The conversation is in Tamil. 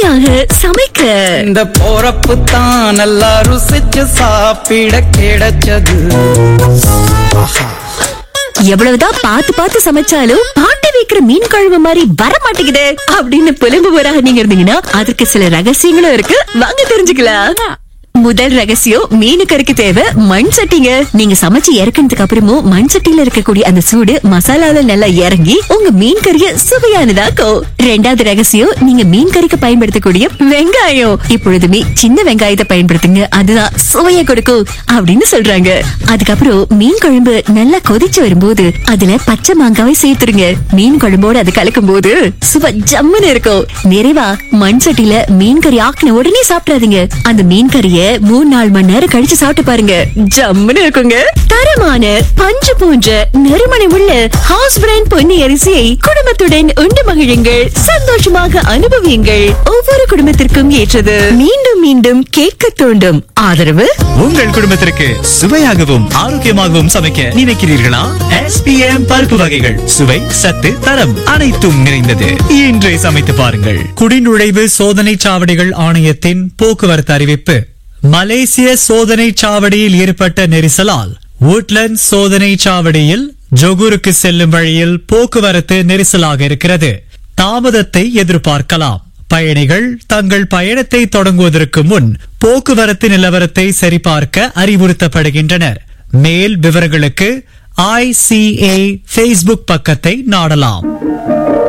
சுவையாக சமைக்க இந்த போறப்பு தான் நல்லா ருசிச்சு சாப்பிட கிடைச்சது எவ்வளவுதான் பார்த்து பார்த்து சமைச்சாலும் பாட்டி வைக்கிற மீன் குழம்பு மாதிரி வர மாட்டேங்குது அப்படின்னு புலம்புவராக நீங்க இருந்தீங்கன்னா அதற்கு சில ரகசியங்களும் இருக்கு வாங்க தெரிஞ்சுக்கலாம் முதல் ரகசியம் மீனு கறிக்கு தேவை மண் சட்டிங்க நீங்க சமைச்சு இறக்குனதுக்கு அப்புறமும் மண் சட்டியில இருக்கக்கூடிய அந்த சூடு மசாலால நல்லா இறங்கி உங்க மீன் கறிய சுவையானதாக்கும் ரெண்டாவது ரகசியம் நீங்க மீன் கறிக்கு பயன்படுத்தக்கூடிய வெங்காயம் இப்பொழுதுமே சின்ன வெங்காயத்தை பயன்படுத்துங்க அதுதான் சுவையை கொடுக்கும் அப்படின்னு சொல்றாங்க அதுக்கப்புறம் மீன் குழம்பு நல்லா கொதிச்சு வரும்போது அதுல பச்சை மாங்காவை சேர்த்துருங்க மீன் குழம்போட அது கலக்கும் போது சுவை ஜம்முன்னு இருக்கும் நிறைவா மண் சட்டியில மீன் கறி ஆக்கின உடனே சாப்பிடாதீங்க அந்த மீன் கறிய மூணு நாலு மணி நேரம் கழிச்சு சாப்பிட்டு பாருங்க ஜம்முன்னு இருக்குங்க தரமான பஞ்சு போன்ற நறுமணம் உள்ள ஹவுஸ் பிராண்ட் பொன்னி அரிசியை குடும்பத்துடன் உண்டு மகிழுங்கள் சந்தோஷமாக அனுபவியுங்கள் ஒவ்வொரு குடும்பத்திற்கும் ஏற்றது மீண்டும் மீண்டும் கேட்க தூண்டும் ஆதரவு உங்கள் குடும்பத்திற்கு சுவையாகவும் ஆரோக்கியமாகவும் சமைக்க நினைக்கிறீர்களா எஸ்பிஎம் பருப்பு வகைகள் சுவை சத்து தரம் அனைத்தும் நிறைந்தது இன்றே சமைத்து பாருங்கள் குடிநுழைவு சோதனை சாவடிகள் ஆணையத்தின் போக்குவரத்து அறிவிப்பு மலேசிய சோதனை சாவடியில் ஏற்பட்ட நெரிசலால் woodlands சோதனை சாவடியில் ஜொகூருக்கு செல்லும் வழியில் போக்குவரத்து நெரிசலாக இருக்கிறது தாமதத்தை எதிர்பார்க்கலாம் பயணிகள் தங்கள் பயணத்தை தொடங்குவதற்கு முன் போக்குவரத்து நிலவரத்தை சரிபார்க்க அறிவுறுத்தப்படுகின்றனர் மேல் விவரங்களுக்கு ஐசிஏ ஃபேஸ்புக் பக்கத்தை நாடலாம்